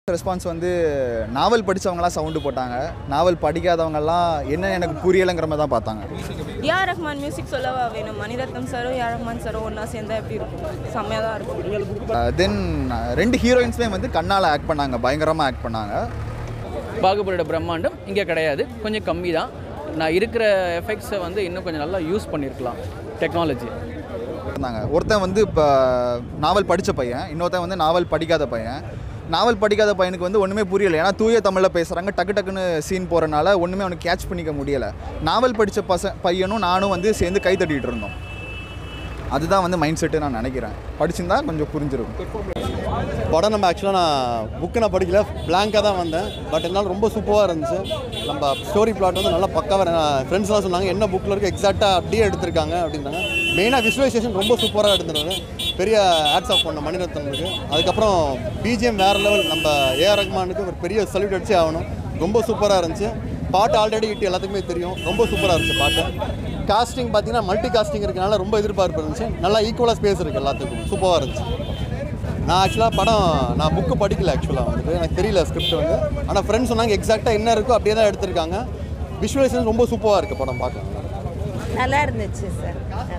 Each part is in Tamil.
ரெஸ்பான்ஸ் வந்து நாவல் படித்தவங்களாம் சவுண்டு போட்டாங்க நாவல் படிக்காதவங்கெல்லாம் என்ன எனக்கு புரியலைங்கிற மாதிரி தான் பார்த்தாங்க ஏஆர் ரஹ்மான் மியூசிக் சொல்லவா வேணும் மணிரத்னம் சாரும் ஏஆர் ரஹ்மான் சாரும் ஒன்றா சேர்ந்தா எப்படி இருக்கும் செம்மையாக தான் இருக்கும் தென் ரெண்டு ஹீரோயின்ஸுமே வந்து கண்ணால் ஆக்ட் பண்ணாங்க பயங்கரமாக ஆக்ட் பண்ணாங்க பாகுபலியோட பிரம்மாண்டம் இங்கே கிடையாது கொஞ்சம் கம்மி தான் நான் இருக்கிற எஃபெக்ட்ஸை வந்து இன்னும் கொஞ்சம் நல்லா யூஸ் பண்ணியிருக்கலாம் டெக்னாலஜி இருந்தாங்க ஒருத்தன் வந்து இப்போ நாவல் படித்த பையன் இன்னொருத்தன் வந்து நாவல் படிக்காத பையன் நாவல் படிக்காத பையனுக்கு வந்து ஒன்றுமே புரியல ஏன்னா தூய தமிழில் பேசுகிறாங்க டக்கு டக்குன்னு சீன் போகிறனால ஒன்றுமே அவனுக்கு கேட்ச் பண்ணிக்க முடியலை நாவல் படித்த பச பையனும் நானும் வந்து சேர்ந்து கை தட்டிகிட்டு இருந்தோம் அதுதான் வந்து மைண்ட் செட்டு நான் நினைக்கிறேன் படிச்சிருந்தா கொஞ்சம் புரிஞ்சிருக்கும் படம் நம்ம ஆக்சுவலாக நான் புக்கு நான் படிக்கல பிளாங்காக தான் வந்தேன் பட் இருந்தாலும் ரொம்ப சூப்பராக இருந்துச்சு நம்ம ஸ்டோரி பிளாட் வந்து நல்லா பக்காவாக ஃப்ரெண்ட்ஸ்லாம் சொன்னாங்க என்ன புக்கில் இருக்க எக்ஸாக்டாக அப்படியே எடுத்திருக்காங்க அப்படின்னாங்க மெயினாக விஷுவலைசேஷன் ரொம்ப சூப்பராக எடுத்துருந்தாங்க பெரிய ஆட்ஸ் ஆஃப் பண்ண மணிரத்னனுக்கு அதுக்கப்புறம் பிஜிஎம் வேறு லெவல் நம்ம ஏஆர் ரஹ்மானுக்கு ஒரு பெரிய சல்யூட் அடிச்சே ஆகணும் ரொம்ப சூப்பராக இருந்துச்சு பாட்டு ஆல்ரெடி இட்டு எல்லாத்துக்குமே தெரியும் ரொம்ப சூப்பராக இருந்துச்சு பாட்டு காஸ்டிங் பார்த்தீங்கன்னா மல்டி காஸ்டிங் இருக்கனால ரொம்ப எதிர்பார்ப்பு இருந்துச்சு நல்லா ஈக்குவலாக ஸ்பேஸ் இருக்குது எல்லாத்துக்கும் சூப்பராக இருந்துச்சு நான் ஆக்சுவலாக படம் நான் புக்கு படிக்கல ஆக்சுவலாக வந்துட்டு எனக்கு தெரியல ஸ்கிரிப்ட் வந்து ஆனால் ஃப்ரெண்ட்ஸ் சொன்னாங்க எக்ஸாக்டாக என்ன இருக்கோ அப்படியே தான் எடுத்திருக்காங்க விஷுவலைசேஷன் ரொம்ப சூப்பராக இருக்குது படம் பார்க்க நல்லா இருந்துச்சு சார்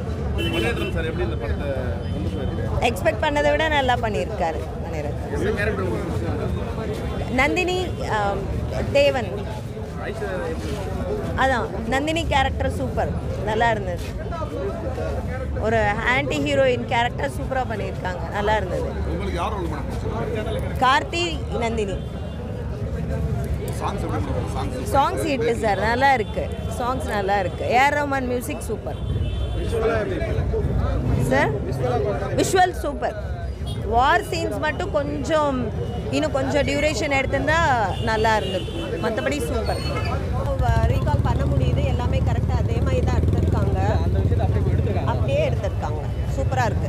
எக்ஸ்பெக்ட் பண்ணதை விட நல்லா பண்ணியிருக்காரு மணிரத்னம் நந்தினி ஆம், தேவன் அதான் நந்தினி கேரக்டர் சூப்பர் நல்லா இருந்தது ஒரு ஆன்டி ஹீரோயின் கேரக்டர் சூப்பராக பண்ணியிருக்காங்க நல்லா இருந்தது Karthi Nandini songs hit sir நல்லா இருக்கு சாங்ஸ் நல்லா இருக்கு A R Rahman music super sir visual super war scenes மட்டும் கொஞ்சம் இன்னும் கொஞ்சம் டியூரேஷன் எடுத்திருந்தா நல்லா இருந்திருக்கும் மற்றபடி சூப்பர் ரீகால் பண்ண முடியுது எல்லாமே கரெக்டாக அதே மாதிரி தான் எடுத்திருக்காங்க அப்படியே எடுத்திருக்காங்க சூப்பராக இருக்கு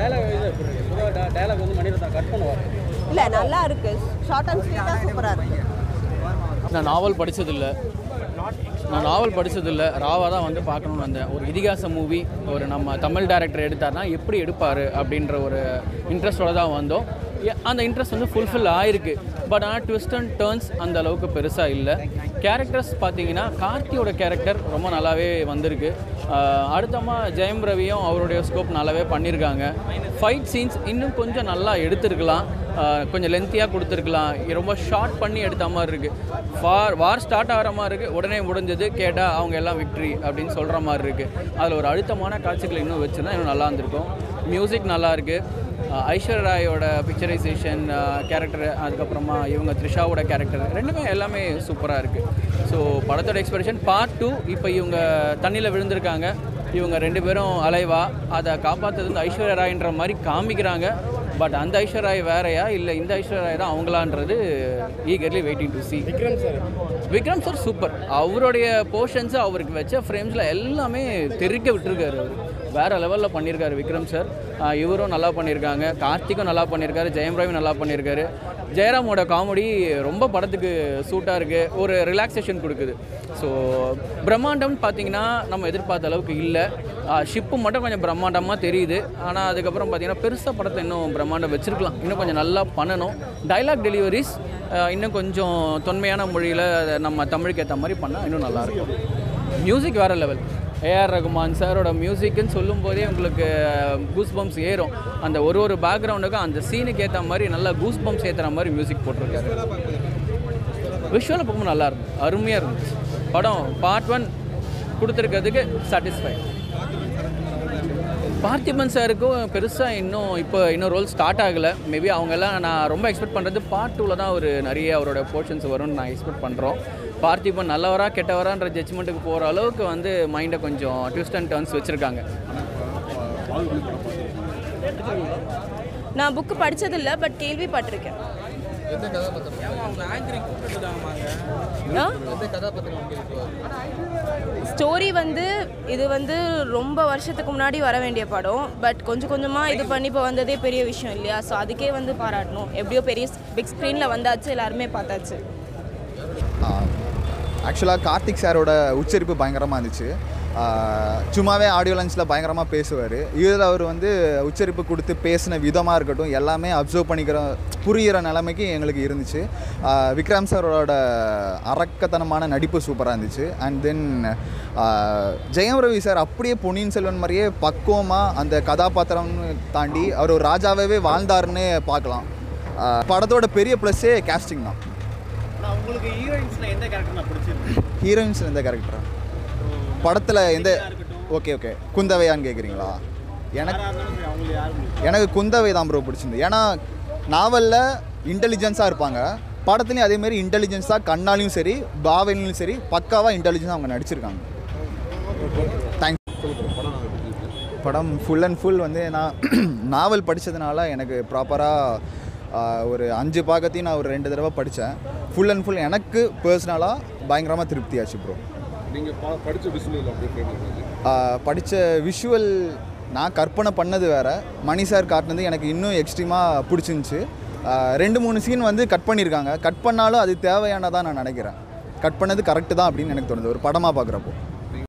இல்லை நல்லா இருக்கு ஷார்ட் அண்ட் ஸ்வீட்டாக சூப்பராக இருக்கு நான் நாவல் படித்ததில்லை நான் நாவல் படித்ததில்லை ராவாக தான் வந்து பார்க்கணுன்னு வந்தேன் ஒரு இதிகாச மூவி ஒரு நம்ம தமிழ் டேரக்டர் எடுத்தார்னா எப்படி எடுப்பார் அப்படின்ற ஒரு இன்ட்ரெஸ்டோட தான் வந்தோம் எ- அந்த இன்ட்ரெஸ்ட் வந்து ஃபுல்ஃபில் ஆயிருக்கு பட் ஆனால் ட்விஸ்ட் அண்ட் டேர்ன்ஸ் அந்த அளவுக்கு பெருசாக இல்லை கேரக்டர்ஸ் பார்த்தீங்கன்னா கார்த்தியோட கேரக்டர் ரொம்ப நல்லாவே வந்திருக்கு ஆஹ் அடுத்தமா ஜெயம் ரவியும் அவருடைய ஸ்கோப் நல்லாவே பண்ணியிருக்காங்க ஃபைட் சீன்ஸ் இன்னும் கொஞ்சம் நல்லா எடுத்திருக்கலாம் ஆஹ் கொஞ்சம் லென்த்தியாக கொடுத்துருக்கலாம் ரொம்ப ஷார்ட் பண்ணி எடுத்த மாதிரி இருக்குது வார் வார் ஸ்டார்ட் ஆகிற மாதிரி இருக்குது உடனே முடிஞ்சது கேட்டால் அவங்க எல்லாம் விக்ட்ரி அப்படின்னு சொல்கிற மாதிரி இருக்குது அதில் ஒரு அழுத்தமான காட்சிகள் இன்னும் வச்சுருந்தா இன்னும் நல்லா இருந்திருக்கும் மியூசிக் நல்லா இருக்குது ஐஸ்வர்யா ராயோட பிக்சரைசேஷன் கேரக்டர் அதுக்கப்புறமா இவங்க த்ரிஷாவோட கேரக்டர் ரெண்டுமே எல்லாமே சூப்பராக இருக்குது ஸோ படத்தோட எக்ஸ்பிரஷன் பார்ட் டூ இப்போ இவங்க தண்ணியில் விழுந்திருக்காங்க இவங்க ரெண்டு பேரும் அலைவா அதை காப்பாற்றுறது வந்து ஐஸ்வர்யா ராய்ன்ற மாதிரி காமிக்கிறாங்க பட் அந்த ஐஸ்வர்யா ராய் வேறையா இல்லை இந்த ஐஸ்வர்யா ராய் தான் அவங்களான்றது eagerly waiting to see Vikram sir Vikram sir super அவருடைய போர்ஷன்ஸை அவருக்கு வச்ச ஃப்ரேம்ஸில் எல்லாமே தெறிக்க விட்டுருக்காரு அவர் வேறு லெவலில் பண்ணியிருக்காரு விக்ரம் சார் ஆஹ் இவரும் நல்லா பண்ணியிருக்காங்க கார்த்திக்கும் நல்லா பண்ணியிருக்காரு ஜெயம் ரவி நல்லா பண்ணியிருக்காரு ஜெயராமோட காமெடி ரொம்ப படத்துக்கு சூட்டாக இருக்குது ஒரு ரிலாக்ஸேஷன் கொடுக்குது ஸோ பிரம்மாண்டம்னு பார்த்தீங்கன்னா நம்ம எதிர்பார்த்த அளவுக்கு இல்லை ஷிப்பு மட்டும் கொஞ்சம் பிரம்மாண்டமாக தெரியுது ஆனால் அதுக்கப்புறம் பார்த்தீங்கன்னா பெருசாக படத்தை இன்னும் பிரம்மாண்டம் வச்சுருக்கலாம் இன்னும் கொஞ்சம் நல்லா பண்ணணும் டைலாக் டெலிவரிஸ் இன்னும் கொஞ்சம் தொன்மையான மொழியில் நம்ம தமிழுக்கு ஏற்ற மாதிரி பண்ணால் இன்னும் நல்லாயிருக்கும் மியூசிக் வேறு லெவல் ஏஆர் ரகுமான் சாரோட மியூசிக்குன்னு சொல்லும் போதே உங்களுக்கு கூஸ் பம்ப்ஸ் ஏறும் அந்த ஒரு ஒரு பேக்ரவுண்டுக்கும் அந்த சீனுக்கு ஏற்ற மாதிரி நல்லா கூஸ் பம்ப்ஸ் ஏற்றுற மாதிரி மியூசிக் போட்டிருக்காரு விஷுவலாக பார்க்கும்போது நல்லா இருந்துச்சு அருமையாக இருந்துச்சு படம் பார்ட் ஒன் கொடுத்துருக்கிறதுக்கு சாட்டிஸ்ஃபை பார்த்திபன் சாருக்கும் பெருசாக இன்னும் இப்போ இன்னும் ரோல் ஸ்டார்ட் ஆகலை மேபி அவங்கெல்லாம் நான் ரொம்ப எக்ஸ்பெக்ட் பண்ணுறது பார்ட் டூவில் தான் ஒரு நிறைய அவரோட போர்ஷன்ஸ் வரும்னு நான் எக்ஸ்பெக்ட் பண்ணுறோம் பார்த்திபன் நல்லவரா கெட்டவரான்ற ஜட்ஜ்மெண்ட்டுக்கு போகிற அளவுக்கு வந்து மைண்டை கொஞ்சம் ட்விஸ்ட் அண்ட் டர்ன்ஸ் வச்சுருக்காங்க நான் புக்கு படித்ததில்ல பட் கேள்விப்பட்டிருக்கேன் ஸ்டோரி வந்து இது வந்து ரொம்ப வருஷத்துக்கு முன்னாடி வர வேண்டிய படம் பட் கொஞ்சம் கொஞ்சமாக இது பண்ணி இப்போ வந்ததே பெரிய விஷயம் இல்லையா ஸோ அதுக்கே வந்து பாராட்டணும் எப்படியோ பெரிய பிக் ஸ்க்ரீனில் வந்தாச்சு எல்லாருமே பார்த்தாச்சு ஆக்சுவலாக கார்த்திக் சாரோட உச்சரிப்பு பயங்கரமாக இருந்துச்சு ஆஹ் சும்மாவே ஆடியோ லஞ்சில் பயங்கரமாக பேசுவார் இதில் அவர் வந்து உச்சரிப்பு கொடுத்து பேசின விதமாக இருக்கட்டும் எல்லாமே அப்சர்வ் பண்ணிக்கிற புரிகிற நிலைமைக்கு எங்களுக்கு இருந்துச்சு ஆஹ் விக்ரம் சாரோட அரக்கத்தனமான நடிப்பு சூப்பராக இருந்துச்சு and then Jayam Ravi sir அப்படியே பொன்னியின் செல்வன் மாதிரியே பக்குவமாக அந்த கதாபாத்திரம்னு தாண்டி அவர் ஒரு ராஜாவே வாழ்ந்தாருன்னு பார்க்கலாம் ஆஹ் படத்தோட பெரிய ப்ளஸ்ஸே கேஸ்டிங் தான் உங்களுக்கு ஹீரோயின்ஸ்ல எந்த கேரக்டர் நான் பிடிச்சிருக்கு ஹீரோயின்ஸ் எந்த கேரக்டரா படத்தில் எந்த ஓகே ஓகே குந்தவையான்னு கேட்குறீங்களா எனக்கு அவங்களுக்கு யாரும் எனக்கு குந்தவை தான் ப்ரோ பிடிச்சிருந்து ஏன்னா நாவலில் இன்டெலிஜென்ஸாக இருப்பாங்க படத்துலையும் அதேமாரி இன்டெலிஜென்ஸாக கண்ணாலையும் சரி பாவனையும் சரி பக்காவாக இன்டெலிஜென்ஸாக அவங்க நடிச்சிருக்காங்க தேங்க்ஸ் படம் ஃபுல் அண்ட் ஃபுல் வந்து நான் நாவல் படித்ததுனால எனக்கு ப்ராப்பராக ஒரு அஞ்சு பாகத்தையும் நான் ஒரு ரெண்டு தடவை படித்தேன் ஃபுல் அண்ட் ஃபுல் எனக்கு பர்சனலாக பயங்கரமாக திருப்தியாச்சு ப்ரோ நீங்கள் பா படித்த விசுவல் அப்படியே படித்த விஷுவல் நான் கற்பனை பண்ணது வேற மணி சார் காட்டினது எனக்கு இன்னும் எக்ஸ்ட்ரீமாக பிடிச்சிருந்துச்சு ஆஹ் ரெண்டு மூணு சீன் வந்து கட் பண்ணியிருக்காங்க கட் பண்ணாலும் அது தேவையானதாக நான் நினைக்கிறேன் கட் பண்ணது கரெக்டு தான் அப்படின்னு எனக்கு தோணுது ஒரு படமாக பார்க்குறப்போ